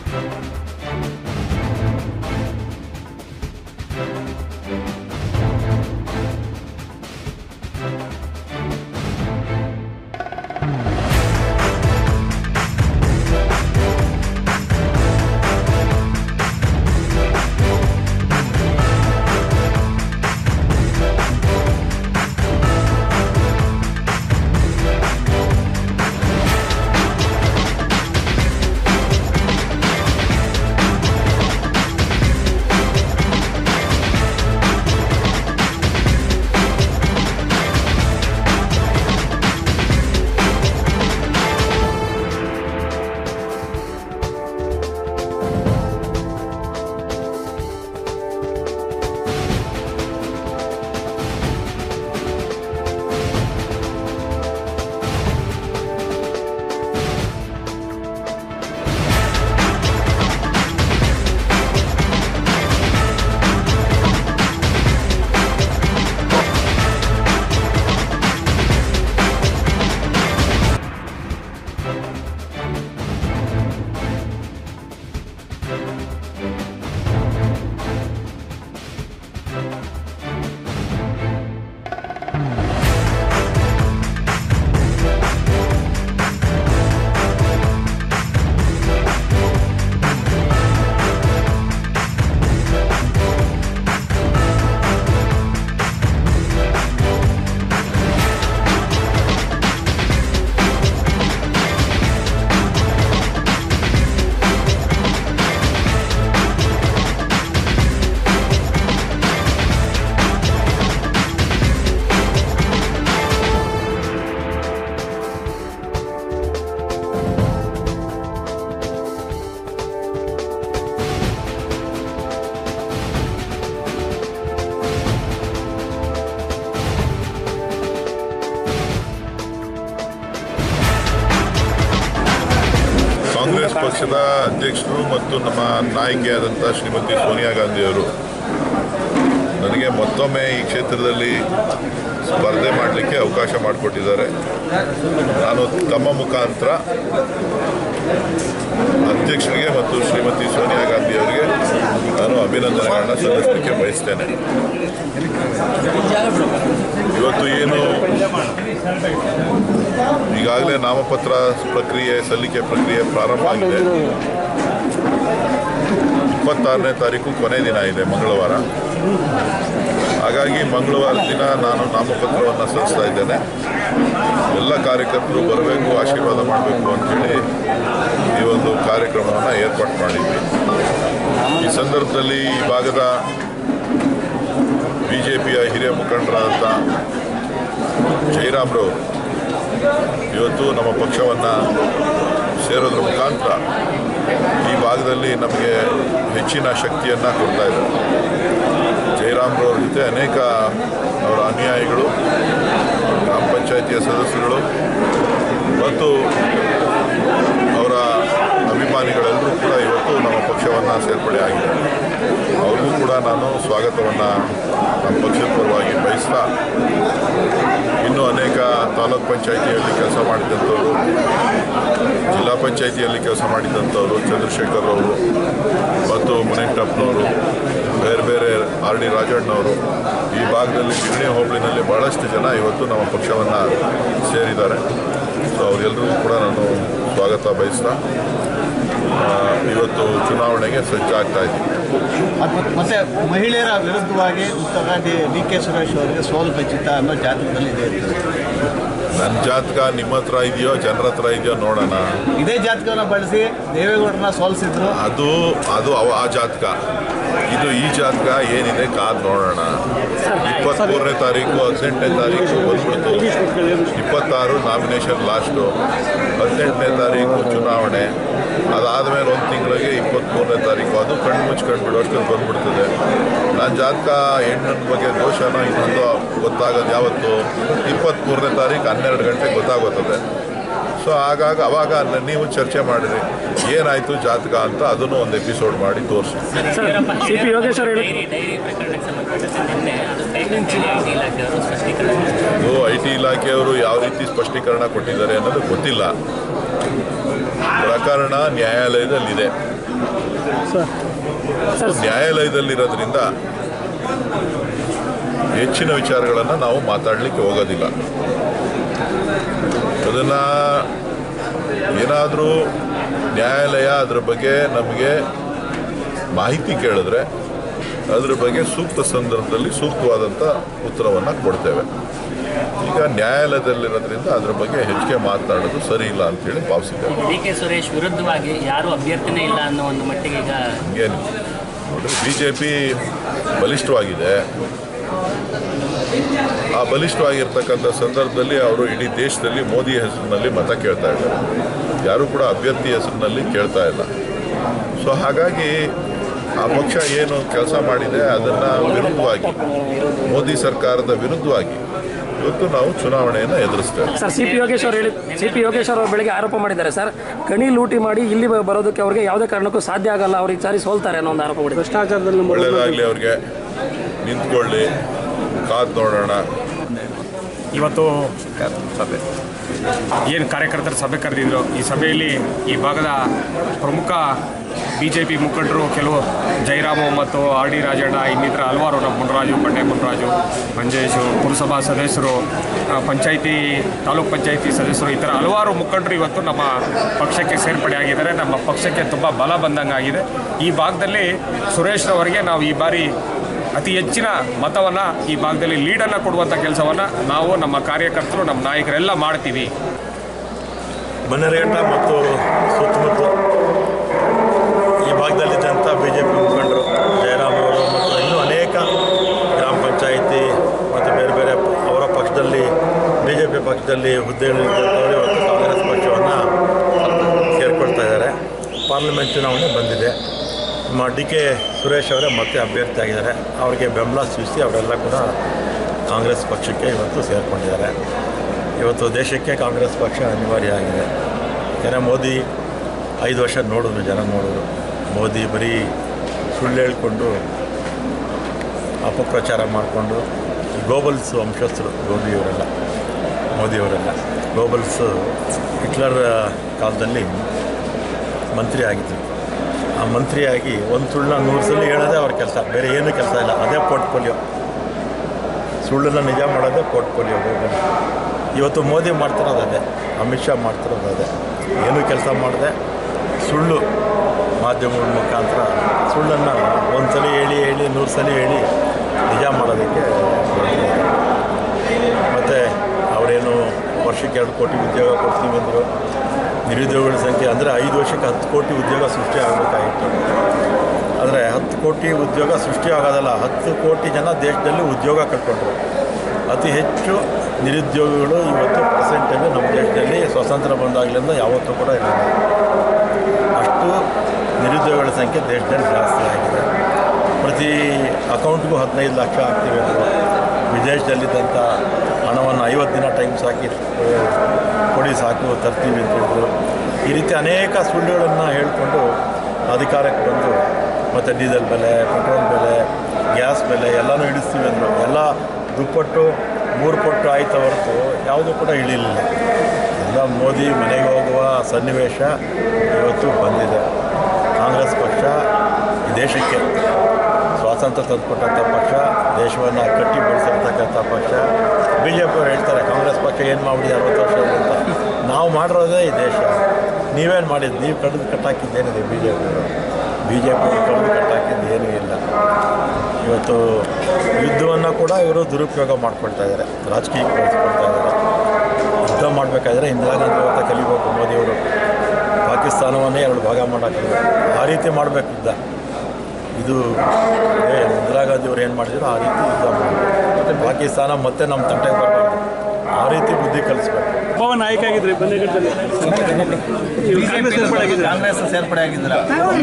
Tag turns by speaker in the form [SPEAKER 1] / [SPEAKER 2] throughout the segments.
[SPEAKER 1] ಕಾಂಗ್ರೆಸ್ ಪಕ್ಷದ ಅಧ್ಯಕ್ಷರು ಮತ್ತು ನಮ್ಮ ನಾಯಕಿಯಾದಂಥ ಶ್ರೀಮತಿ ಸೋನಿಯಾ ಗಾಂಧಿಯವರು ನನಗೆ ಮತ್ತೊಮ್ಮೆ ಈ ಕ್ಷೇತ್ರದಲ್ಲಿ ಸ್ಪರ್ಧೆ ಮಾಡಲಿಕ್ಕೆ ಅವಕಾಶ ಮಾಡಿಕೊಟ್ಟಿದ್ದಾರೆ ನಾನು ತಮ್ಮ ಮುಖಾಂತರ ಅಧ್ಯಕ್ಷರಿಗೆ ಮತ್ತು ಶ್ರೀಮತಿ ಸೋನಿಯಾ ಗಾಂಧಿ ಅವರಿಗೆ ನಾನು ಅಭಿನಂದನೆಗಳನ್ನ ಸಲ್ಲಿಸಲಿಕ್ಕೆ ಬಯಸ್ತೇನೆ ಇವತ್ತು ಏನು ಈಗಾಗಲೇ ನಾಮಪತ್ರ ಪ್ರಕ್ರಿಯೆ ಸಲ್ಲಿಕೆ ಪ್ರಕ್ರಿಯೆ ಪ್ರಾರಂಭ ಆಗಿದೆ ಇಪ್ಪತ್ತಾರನೇ ತಾರೀಕು ಕೊನೆ ದಿನ ಇದೆ ಮಂಗಳವಾರ ಹಾಗಾಗಿ ಮಂಗಳವಾರ ದಿನ ನಾನು ನಾಮಪತ್ರವನ್ನು ಸಲ್ಲಿಸ್ತಾ ಇದ್ದೇನೆ ಎಲ್ಲ ಕಾರ್ಯಕರ್ತರು ಬರಬೇಕು ಆಶೀರ್ವಾದ ಮಾಡಬೇಕು ಅಂತೇಳಿ ಈ ಒಂದು ಕಾರ್ಯಕ್ರಮವನ್ನು ಏರ್ಪಾಡು ಮಾಡಿದ್ವಿ ಈ ಸಂದರ್ಭದಲ್ಲಿ ಈ ಭಾಗದ ಬಿ ಜೆ ಪಿಯ ಹಿರಿಯ ಮುಖಂಡರಾದಂಥ ಜಯರಾಮ್ರವರು ಇವತ್ತು ನಮ್ಮ ಪಕ್ಷವನ್ನು ಸೇರೋದ್ರ ಮುಖಾಂತರ ಈ ಭಾಗದಲ್ಲಿ ನಮಗೆ ಹೆಚ್ಚಿನ ಶಕ್ತಿಯನ್ನು ಕೊಡ್ತಾ ಇದ್ದಾರೆ ಜಯರಾಮ್ರವ್ರ ಜೊತೆ ಅನೇಕ ಅವರ ಅನುಯಾಯಿಗಳು ಗ್ರಾಮ ಪಂಚಾಯಿತಿಯ ಸದಸ್ಯರುಗಳು ಮತ್ತು ಅವರ ಅಭಿಮಾನಿಗಳೆಲ್ಲರೂ ಕೂಡ ಇವತ್ತು ನಮ್ಮ ಪಕ್ಷವನ್ನು ಸೇರ್ಪಡೆ ಆಗಿದೆ ಅವ್ರಿಗೂ ಕೂಡ ನಾನು ಸ್ವಾಗತವನ್ನು ನಮ್ಮ ಪಕ್ಷದ ಪರವಾಗಿ ಬಯಸ್ತಾ ಇನ್ನೂ ಅನೇಕ ತಾಲೂಕ್ ಪಂಚಾಯಿತಿಯಲ್ಲಿ ಕೆಲಸ ಮಾಡಿದಂಥವರು ಜಿಲ್ಲಾ ಪಂಚಾಯಿತಿಯಲ್ಲಿ ಕೆಲಸ ಮಾಡಿದಂಥವರು ಚಂದ್ರಶೇಖರ್ ಅವರು ಮತ್ತು ಮುನಿಂಟಪ್ಪನವರು ಬೇರೆ ಬೇರೆ ಆರ್ ಡಿ ರಾಜಣ್ಣವರು ಈ ಭಾಗದಲ್ಲಿ ಗಿರಣಿ ಹೋಬಳಿನಲ್ಲಿ ಭಾಳಷ್ಟು ಜನ ಇವತ್ತು ನಮ್ಮ ಪಕ್ಷವನ್ನು ಸೇರಿದ್ದಾರೆ ಸೊ ಅವರೆಲ್ಲರಿಗೂ ಕೂಡ ನಾನು ಸ್ವಾಗತ ಬಯಸ್ತಾ ಆ, ಇವತ್ತು ಚುನಾವಣೆಗೆ ಸಜ್ಜಾಗ್ತಾ ಇದ್ದೀನಿ
[SPEAKER 2] ಮತ್- ಮತ್ತೆ ಮಹಿಳೆಯರ ವಿರುದ್ಧವಾಗಿ ಉತ್ತರ ಡಿ ಡಿ ಕೆ ಸುರೇಶ್ ಅವರಿಗೆ ಸೋಲು ಖಚಿತ ಅನ್ನೋ ಜಾತಕದಲ್ಲಿ ಇದೆ
[SPEAKER 1] ನನ್ನ ಜಾತಕ ನಿಮ್ಮ ಹತ್ರ ಇದೆಯೋ ಜನರ ಹತ್ರ ಇದೆಯೋ ನೋಡೋಣ
[SPEAKER 2] ಇದೇ ಜಾತಕವನ್ನು ಬಳಸಿ ದೇವೇಗೌಡರನ್ನ ಸೋಲಿಸಿದ್ರು
[SPEAKER 1] ಅದು ಅದು ಅವ ಆ ಜಾತಕ ಇದು ಈ ಜಾತಕ ಏನಿದೆ ಕಾದ್ ನೋಡೋಣ ಇಪ್ಪತ್ತ್ಮೂರನೇ ತಾರೀಕು ಹದಿನೆಂಟನೇ ತಾರೀಕು ಬಂದ್ಬಿಡ್ತು ಇಪ್ಪತ್ತಾರು ನಾಮಿನೇಷನ್ ಲಾಸ್ಟು ಹದಿನೆಂಟನೇ ತಾರೀಕು ಚುನಾವಣೆ ಅದಾದಮೇಲೆ ಒಂದು ತಿಂಗಳಿಗೆ ಇಪ್ಪತ್ತ್ಮೂರನೇ ತಾರೀಕು ಅದು ಕಣ್ಣು ಮುಚ್ಕೊಂಡು ಬಿಡೋಷ್ಟು ಬಂದ್ಬಿಡ್ತದೆ ನನ್ನ ಜಾತಕ ಹೆಣ್ಣಿನ ಬಗ್ಗೆ ದೋಷನ ಇನ್ನೊಂದು ಗೊತ್ತಾಗೋದು ಯಾವತ್ತು ಇಪ್ಪತ್ತ್ಮೂರನೇ ತಾರೀಕು ಹನ್ನೆರಡು ಗಂಟೆಗೆ ಗೊತ್ತಾಗುತ್ತದೆ ಸೊ ಆಗಾಗ ಅವಾಗ ನ- ನೀವು ಚರ್ಚೆ ಮಾಡಿರಿ ಏನಾಯಿತು ಜಾತಕ ಅಂತ ಅದನ್ನು ಒಂದು ಎಪಿಸೋಡ್ ಮಾಡಿ ತೋರಿಸಿ
[SPEAKER 3] ಸಿ ಪಿ ಯೋಗೇಶ್ವರ್ ಹೇಳಿ
[SPEAKER 4] ಡೈರಿ ಡೈರಿ ಪ್ರಕರಣಕ್ಕೆ ಸಂಬಂಧಪಟ್ಟಂತೆ ನಿನ್ನೆ ಅದು ಕೈಗೊಂಡು ಐ ಟಿ ಇಲಾಖೆಯವರು ಸ್ಪಷ್ಟೀಕರಣ
[SPEAKER 1] ಇದು ಐ ಟಿ ಇಲಾಖೆಯವರು ಯಾವ ರೀತಿ ಸ್ಪಷ್ಟೀಕರಣ ಕೊಟ್ಟಿದ್ದಾರೆ ಅನ್ನೋದು ಗೊತ್ತಿಲ್ಲ ಪ್ರಕರಣ ನ್ಯಾಯಾಲಯದಲ್ಲಿದೆ
[SPEAKER 3] ಸರ್ ಸರ್
[SPEAKER 1] ನ್ಯಾಯಾಲಯದಲ್ಲಿರೋದ್ರಿಂದ ಹೆಚ್ಚಿನ ವಿಚಾರಗಳನ್ನು ನಾವು ಮಾತಾಡಲಿಕ್ಕೆ ಹೋಗೋದಿಲ್ಲ ಅದನ್ನು ಏನಾದರೂ ನ್ಯಾಯಾಲಯ ಅದ್ರ ಬಗ್ಗೆ ನಮಗೆ ಮಾಹಿತಿ ಕೇಳಿದ್ರೆ ಅದ್ರ ಬಗ್ಗೆ ಸೂಕ್ತ ಸಂದರ್ಭದಲ್ಲಿ ಸೂಕ್ತವಾದಂಥ ಉತ್ತರವನ್ನು ಕೊಡ್ತೇವೆ ಈಗ ನ್ಯಾಯಾಲಯದಲ್ಲಿರೋದ್ರಿಂದ ಅದ್ರ ಬಗ್ಗೆ ಹೆಚ್ಚಿಗೆ ಮಾತನಾಡೋದು ಸರಿ ಇಲ್ಲ ಅಂತೇಳಿ ಭಾವಿಸಿದ್ದೇವೆ
[SPEAKER 4] ಡಿ ಕೆ ಸುರೇಶ್ ವಿರುದ್ಧವಾಗಿ ಯಾರು ಅಭ್ಯರ್ಥಿನೇ ಇಲ್ಲ ಅನ್ನೋ ಒಂದು ಮಟ್ಟಿಗೆ ಈಗ
[SPEAKER 1] ಏನು ನೋಡ್ರಿ ಬಿ ಜೆ ಪಿ ಬಲಿಷ್ಠವಾಗಿದೆ ಆ ಬಲಿಷ್ಠವಾಗಿರ್ತಕ್ಕಂಥ ಸಂದರ್ಭದಲ್ಲಿ ಅವರು ಇಡೀ ದೇಶದಲ್ಲಿ ಮೋದಿ ಹೆಸರಿನಲ್ಲಿ ಮತ ಕೇಳ್ತಾ ಇದ್ದಾರೆ ಯಾರೂ ಕೂಡ ಅಭ್ಯರ್ಥಿ ಹೆಸರಿನಲ್ಲಿ ಕೇಳ್ತಾ ಇಲ್ಲ ಸೊ ಹಾಗಾಗಿ ಆ ಪಕ್ಷ ಏನು ಕೆಲಸ ಮಾಡಿದೆ ಅದನ್ನು ವಿರುದ್ಧವಾಗಿ ಮೋದಿ ಸರ್ಕಾರದ ವಿರುದ್ಧವಾಗಿ ಇವತ್ತು ನಾವು ಚುನಾವಣೆಯನ್ನು ಎದುರಿಸ್ತೇವೆ
[SPEAKER 3] ಸರ್ ಸಿ ಪಿ ಯೋಗೇಶ್ ಅವರು ಹೇಳಿ ಸಿ ಪಿ ಯೋಗೇಶ್ ಅವರು ಬೆಳಗ್ಗೆ ಆರೋಪ ಮಾಡಿದ್ದಾರೆ ಸರ್ ಗಣಿ ಲೂಟಿ ಮಾಡಿ ಇಲ್ಲಿ ಬ- ಬರೋದಕ್ಕೆ ಅವ್ರಿಗೆ ಯಾವುದೇ ಕಾರಣಕ್ಕೂ ಸಾಧ್ಯ ಆಗಲ್ಲ ಅವ್ರಿಗೆ ಸಾರಿ ಸೋಲ್ತಾರೆ ಅನ್ನೋ ಒಂದು ಆರೋಪ ಮಾಡಿದ್ದಾರೆ ಭ್ರಷ್ಟಾಚಾರದಲ್ಲಿ
[SPEAKER 1] ಒಳ್ಳೆಯದಾಗಲಿ ಅವ್ರಿಗೆ ನಿಂತ್ಕೊಳ್ಳಿ ಕಾದು ನೋಡೋಣ
[SPEAKER 5] ಇವತ್ತು ಸಭೆ ಏನು ಕಾರ್ಯಕರ್ತರ ಸಭೆ ಕರೆದಿದ್ರು ಈ ಸಭೆಯಲ್ಲಿ ಈ ಭಾಗದ ಪ್ರಮುಖ ಬಿ ಜೆ ಪಿ ಮುಖಂಡರು ಕೆಲವು ಜಯರಾಮ ಮತ್ತು ಆರ್ ಡಿ ರಾಜಣ್ಣ ಇನ್ನಿತರ ಹಲವಾರು ನಮ್ಮ ಮುನರಾಜು ಬಂಡೆ ಮುನರಾಜು ಮಂಜೇಶು ಪುರಸಭಾ ಸದಸ್ಯರು ಆ, ಪಂಚಾಯಿತಿ ತಾಲೂಕ್ ಪಂಚಾಯಿತಿ ಸದಸ್ಯರು ಈ ಥರ ಹಲವಾರು ಮುಖಂಡರು ಇವತ್ತು ನಮ್ಮ ಪಕ್ಷಕ್ಕೆ ಸೇರ್ಪಡೆ ಆಗಿದ್ದಾರೆ ನಮ್ಮ ಪಕ್ಷಕ್ಕೆ ತುಂಬ ಬಲ ಬಂದಂಗಾಗಿದೆ ಈ ಭಾಗದಲ್ಲಿ ಸುರೇಶ್ರವರಿಗೆ ನಾವು ಈ ಬಾರಿ ಅತಿ ಹೆಚ್ಚಿನ ಮತವನ್ನು ಈ ಭಾಗದಲ್ಲಿ ಲೀಡನ್ನು ಕೊಡುವಂಥ ಕೆಲಸವನ್ನು ನಾವು ನಮ್ಮ ಕಾರ್ಯಕರ್ತರು ನಮ್ಮ ನಾಯಕರೆಲ್ಲ ಮಾಡ್ತೀವಿ
[SPEAKER 6] ಬನ್ನೇರಘಟ್ಟ ಮತ್ತು ಸುತ್ತಮುತ್ತ ಈ ಭಾಗದಲ್ಲಿದ್ದಂಥ ಬಿ ಜೆ ಪಿ ಮುಖಂಡರು ಜಯರಾಮ್ ಅವರು ಮತ್ತು ಇನ್ನೂ ಅನೇಕ ಗ್ರಾಮ ಪಂಚಾಯಿತಿ ಮತ್ತು ಬೇರೆ ಬೇರೆ ಅವರ ಪಕ್ಷದಲ್ಲಿ ಬಿ ಜೆ ಪಿ ಪಕ್ಷದಲ್ಲಿ ಹುದ್ದೆಗಳಿದ್ದಂಥವರು ಇವತ್ತು ಕಾಂಗ್ರೆಸ್ ಪಕ್ಷವನ್ನು ಸೇರ್ಕೊಳ್ತಾ ಇದ್ದಾರೆ ಪಾರ್ಲಿಮೆಂಟ್ ಚುನಾವಣೆ ಬಂದಿದೆ ನಮ್ಮ ಡಿ ಕೆ ಸುರೇಶ್ ಅವರೇ ಮತ್ತೆ ಅಭ್ಯರ್ಥಿ ಆಗಿದ್ದಾರೆ ಅವರಿಗೆ ಬೆಂಬಲ ಸೂಚಿಸಿ ಅವರೆಲ್ಲ ಕೂಡ ಕಾಂಗ್ರೆಸ್ ಪಕ್ಷಕ್ಕೆ ಇವತ್ತು ಸೇರಿಕೊಂಡಿದ್ದಾರೆ ಇವತ್ತು ದೇಶಕ್ಕೆ ಕಾಂಗ್ರೆಸ್ ಪಕ್ಷ ಅನಿವಾರ್ಯ ಆಗಿದೆ ಜನ ಮೋದಿ ಐದು ವರ್ಷ ನೋಡಿದ್ರು ಜನ ನೋಡಿದ್ರು ಮೋದಿ ಬರೀ ಸುಳ್ಳು ಹೇಳ್ಕೊಂಡು ಅಪಪ್ರಚಾರ ಮಾಡಿಕೊಂಡು ಗ್ಲೋಬಲ್ಸ್ ವಂಶಸ್ಥರು ಗೋಬಿಯವರೆಲ್ಲ ಮೋದಿಯವರೆಲ್ಲ ಗ್ಲೋಬಲ್ಸ್ ಹಿಟ್ಲರ್ ಕಾಲದಲ್ಲಿ ಮಂತ್ರಿ ಆಗಿದ್ರು ಆ ಮಂತ್ರಿಯಾಗಿ ಒಂದು ಸುಳ್ಳನ್ನ ನೂರು ಸಲ ಹೇಳೋದೇ ಅವ್ರ ಕೆಲಸ ಬೇರೆ ಏನೂ ಕೆಲಸ ಇಲ್ಲ ಅದೇ ಪೋರ್ಟ್ಫೋಲಿಯೋ ಸುಳ್ಳನ್ನು ನಿಜ ಮಾಡೋದೇ ಪೋರ್ಟ್ಫೋಲಿಯೋ ಗೋಬಲ್ ಇವತ್ತು ಮೋದಿ ಮಾಡ್ತಿರೋದು ಅದೇ ಅಮಿತ್ ಶಾ ಮಾಡ್ತಿರೋದು ಅದೇ ಏನೂ ಕೆಲಸ ಮಾಡದೆ ಸುಳ್ಳು ಮಾಧ್ಯಮಗಳ ಮುಖಾಂತರ ಸುಳ್ಳನ್ನು ಒಂದು ಸಲ ಹೇಳಿ ಹೇಳಿ ನೂರು ಸಲ ಹೇಳಿ ನಿಜ ಮಾಡೋದಕ್ಕೆ ಮತ್ತು ಅವರೇನು ವರ್ಷಕ್ಕೆ ಎರಡು ಕೋಟಿ ಉದ್ಯೋಗ ಕೊಡ್ತೀವಿ ಅಂದರು ನಿರುದ್ಯೋಗಿಗಳ ಸಂಖ್ಯೆ ಅಂದರೆ ಐದು ವರ್ಷಕ್ಕೆ ಹತ್ತು ಕೋಟಿ ಉದ್ಯೋಗ ಸೃಷ್ಟಿ ಆಗಬೇಕಾಗಿತ್ತು ಆದರೆ ಹತ್ತು ಕೋಟಿ ಉದ್ಯೋಗ ಸೃಷ್ಟಿ ಆಗೋದಲ್ಲ ಹತ್ತು ಕೋಟಿ ಜನ ದೇಶದಲ್ಲಿ ಉದ್ಯೋಗ ಕಟ್ಕೊಂಡ್ರು ಅತಿ ಹೆಚ್ಚು ನಿರುದ್ಯೋಗಿಗಳು ಇವತ್ತು ಪ್ರೆಸೆಂಟಾಗಿ ನಮ್ಮ ದೇಶದಲ್ಲಿ ಸ್ವಾತಂತ್ರ್ಯ ಬಂದಾಗಲಿಂದ ಯಾವತ್ತೂ ಕೂಡ ಇರಲಿಲ್ಲ ಅಷ್ಟು ನಿರುದ್ಯೋಗಿಗಳ ಸಂಖ್ಯೆ ದೇಶದಲ್ಲಿ ಜಾಸ್ತಿ ಆಗಿದೆ ಪ್ರತಿ ಅಕೌಂಟ್ಗೂ ಹದಿನೈದು ಲಕ್ಷ ಆಗ್ತೀವಿ ಅಂದರು ವಿದೇಶದಲ್ಲಿದ್ದಂಥ ಹಣವನ್ನು ಐವತ್ತು ದಿನ ಟೈಮ್ ಸಾಕಿ ಕೊಡಿ ಸಾಕು ತರ್ತೀವಿ ಅಂತ ಹೇಳಿದ್ರು ಈ ರೀತಿ ಅನೇಕ ಸುಳ್ಳುಗಳನ್ನು ಹೇಳಿಕೊಂಡು ಅಧಿಕಾರಕ್ಕೆ ಬಂದು ಮತ್ತು ಡೀಸೆಲ್ ಬೆಲೆ ಪೆಟ್ರೋಲ್ ಬೆಲೆ ಗ್ಯಾಸ್ ಬೆಲೆ ಎಲ್ಲನೂ ಇಳಿಸ್ತೀವಿ ಅಂದರು ಎಲ್ಲ ದುಪ್ಪಟ್ಟು ಮೂರು ಪಟ್ಟು ಆಯ್ತು ಹೊರತು ಯಾವುದೂ ಕೂಡ ಇಳಿಲಿಲ್ಲ ಎಲ್ಲ ಮೋದಿ ಮನೆಗೆ ಹೋಗುವ ಸನ್ನಿವೇಶ ಇವತ್ತು ಬಂದಿದೆ ಕಾಂಗ್ರೆಸ್ ಪಕ್ಷ ಈ ದೇಶಕ್ಕೆ ಸ್ವಾತಂತ್ರ್ಯ ತಂದುಕೊಟ್ಟಂಥ ಪಕ್ಷ ದೇಶವನ್ನು ಕಟ್ಟಿ ಬೆಳೆಸಿರ್ತಕ್ಕಂಥ ಪಕ್ಷ ಬಿ ಜೆ ಪಿಯವರು ಹೇಳ್ತಾರೆ ಕಾಂಗ್ರೆಸ್ ಪಕ್ಷ ಏನು ಮಾಡಿದೆ ಅರವತ್ತು ವರ್ಷ ಅಂತ ನಾವು ಮಾಡಿರೋದೇ ಈ ದೇಶ ನೀವೇನು ಮಾಡಿದ್ದು ನೀವು ಕಡಿದು ಕಟ್ಟಾಕಿದ್ದೇನಿದೆ ಬಿ ಜೆ ಪಿಯವರು ಬಿ ಜೆ ಪಿಯವರು ಕಡಿದು ಕಟ್ಟಾಕಿದ್ದು ಏನೂ ಇಲ್ಲ ಇವತ್ತು ಯುದ್ಧವನ್ನು ಕೂಡ ಇವರು ದುರುಪಯೋಗ ಮಾಡ್ಕೊಳ್ತಾ ಇದ್ದಾರೆ ರಾಜಕೀಯಕ್ಕೆ ಬಳಸ್ಕೊಳ್ತಾ ಇದ್ದಾರೆ ಯುದ್ಧ ಮಾಡಬೇಕಾದ್ರೆ ಇಂದಿರಾ ಗಾಂಧಿ ಅವತ್ತ ಕಲಿಬೇಕು ಮೋದಿಯವರು ಪಾಕಿಸ್ತಾನವನ್ನೇ ಎರಡು ಭಾಗ ಮಾಡೋಕ್ಕಿಲ್ಲ ಆ ರೀತಿ ಮಾಡಬೇಕು ಯುದ್ಧ ಇದು ಏ, ಇಂದಿರಾ ಗಾಂಧಿ ಅವ್ರು ಏನು ಮಾಡಿದ್ರು ಆ ರೀತಿ ಯುದ್ಧ ಮಾಡಬೇಕು ಮತ್ತು ಪಾಕಿಸ್ತಾನ ಮತ್ತೆ ನಮ್ಮ ತಂಟೆಗೆ ಬರಬಾರ್ದು ಆ ರೀತಿ ಬುದ್ಧಿ ಕಲಿಸ್ಬೇಕು
[SPEAKER 3] ಒಬ್ಬ ನಾಯಕ ಆಗಿದ್ರಿ ಬಂದೇಗಟ್ಟಲ್ಲಿ ನೀವು ಕಾಂಗ್ರೆಸ್ ಸೇರ್ಪಡೆ ಆಗಿದ್ರಿ
[SPEAKER 2] ಕಾಂಗ್ರೆಸ್ ಸೇರ್ಪಡೆ ಆಗಿದ್ದೀರಾ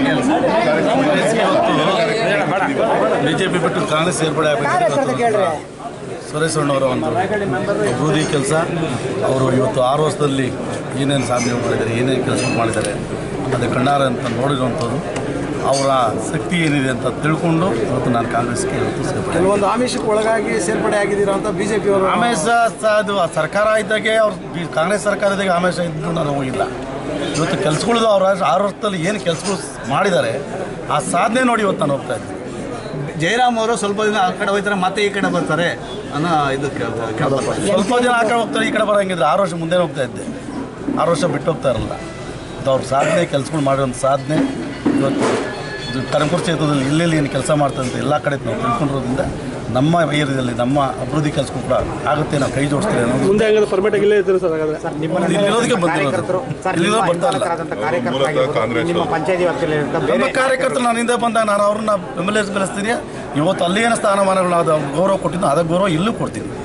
[SPEAKER 7] ಬಿ ಜೆ ಪಿ ಬಿಟ್ಟು ಕಾಂಗ್ರೆಸ್ ಸೇರ್ಪಡೆ ಆಗಬೇಕು ಸುರೇಶ್ ಅಣ್ಣವರ ಒಂದು ಅಭಿವೃದ್ಧಿ ಕೆಲಸ ಅವರು ಇವತ್ತು ಆರು ವರ್ಷದಲ್ಲಿ ಏನೇನು ಸಾಧನೆ ಮಾಡಿದ್ದಾರೆ ಏನೇನು ಕೆಲಸ ಮಾಡಿದ್ದಾರೆ ಅದು ಕಣ್ಣಾರ ಅಂತ ನೋಡಿರುವಂಥದ್ದು ಅವರ ಶಕ್ತಿ ಏನಿದೆ ಅಂತ ತಿಳ್ಕೊಂಡು ಇವತ್ತು ನಾನು ಕಾಂಗ್ರೆಸ್ಗೆ ಇವತ್ತು ಸೇರ್ಪಡೆ
[SPEAKER 8] ಕೆಲವೊಂದು ಆಮಿಷಕ್ಕೆ ಒಳಗಾಗಿ ಸೇರ್ಪಡೆ ಆಗಿದ್ದೀರಾ ಅಂತ ಬಿಜೆಪಿ ಅವರು
[SPEAKER 7] ಆಮೇಶ ಸ- ಅದು ಸರ್ಕಾರ ಇದ್ದಾಗೆ ಅವ್ರು ಬಿ- ಕಾಂಗ್ರೆಸ್ ಸರ್ಕಾರ ಇದ್ದಾಗ ಆಮೇಶ ಇದ್ದು ನಾನು ಹೋಗಿಲ್ಲ ಇವತ್ತು ಕೆಲಸಗಳು ಅವ್ರ ಆರು ವರ್ಷದಲ್ಲಿ ಏನು ಕೆಲಸಗಳು ಮಾಡಿದ್ದಾರೆ ಆ ಸಾಧನೆ ನೋಡಿ ಇವತ್ತು ನಾನು ಹೋಗ್ತಾ ಇದ್ದೀನಿ
[SPEAKER 2] ಜಯರಾಮ್ ಅವರು ಸ್ವಲ್ಪ ದಿನ ಆ ಕಡೆ ಹೋಗ್ತಾರೆ ಮತ್ತೆ ಈ ಕಡೆ ಬರ್ತಾರೆ ಅನ್ನೋ ಇದು ಕೇಳ್ಬೋದು ಕೇಳ್ಬೋದು.
[SPEAKER 7] ಸ್ವಲ್ಪ ಜನ ಆ ಕಡೆ ಹೋಗ್ತಾರೆ ಈ ಕಡೆ ಬರೋಂಗಿದ್ರೆ ಆರು ವರ್ಷ ಮುಂದೆ ಹೋಗ್ತಾ ಇದ್ದೆ ಆರು ವರ್ಷ ಬಿಟ್ಟು ಹೋಗ್ತಾ ಇರಲ್ಲ ಇದು ಅವ್ರ ಸಾಧನೆ ಕೆಲಸಗಳು ಮಾಡಿರೋಂಥ ಸಾಧನೆ ಇವತ್ತು ಇದು ಕನಕಪುರ ಕ್ಷೇತ್ರದಲ್ಲಿ ಎಲ್ಲೆಲ್ಲಿ ಏನು ಕೆಲಸ ಮಾಡ್ತಂತ ಎಲ್ಲ ಕಡೆ ನಾವು ತಿಳ್ಕೊಂಡಿರೋದ್ರಿಂದ ನಮ್ಮ ಏರಿಯಾದಲ್ಲಿ ನಮ್ಮ ಅಭಿವೃದ್ಧಿ ಕೆಲಸಗಳು ಕೂಡ ಆಗುತ್ತೆ ನಾವು ಕೈ ಜೋಡಿಸ್ತೇವೆ ಅನ್ನೋದು
[SPEAKER 9] ಮುಂದೆ ಹಂಗಾದ್ರೆ ಪರ್ಮಿಟ್ ಇಲ್ಲೇ ಇರ್ತೀರಿ ಸರ್ ಹಾಗಾದ್ರೆ
[SPEAKER 7] ಇಲ್ಲಿ ಇರೋದಕ್ಕೆ ಬಂದಿರೋದು ಇಲ್ಲಿರೋ ಬರ್ತಾ ಇಲ್ಲ
[SPEAKER 1] ಮೂಲತಃ ಕಾಂಗ್ರೆಸ್
[SPEAKER 8] ನಿಮ್ಮ ಪಂಚಾಯತಿ ವ್ಯಾಪ್ತಿಯಲ್ಲಿ
[SPEAKER 7] ನಮ್ಮ ಕಾರ್ಯಕರ್ತರು ನಾನು ಹಿಂದೆ ಬಂದಾಗ ನಾನು ಅವ್ರನ್ನ ಬೆಂಬಲಿಸಿ ಬೆಳೆಸ್ತೀನಿ ಇವತ್ತು ಅಲ್ಲಿ ಏನು ಸ್ಥಾನಮಾನಗಳು ಅದು ಗೌರವ ಕೊಟ್ಟಿದ್ದು ಅದಕ್ಕೆ ಗೌರವ ಇಲ್ಲೂ ಕೊಡ್ತೀನಿ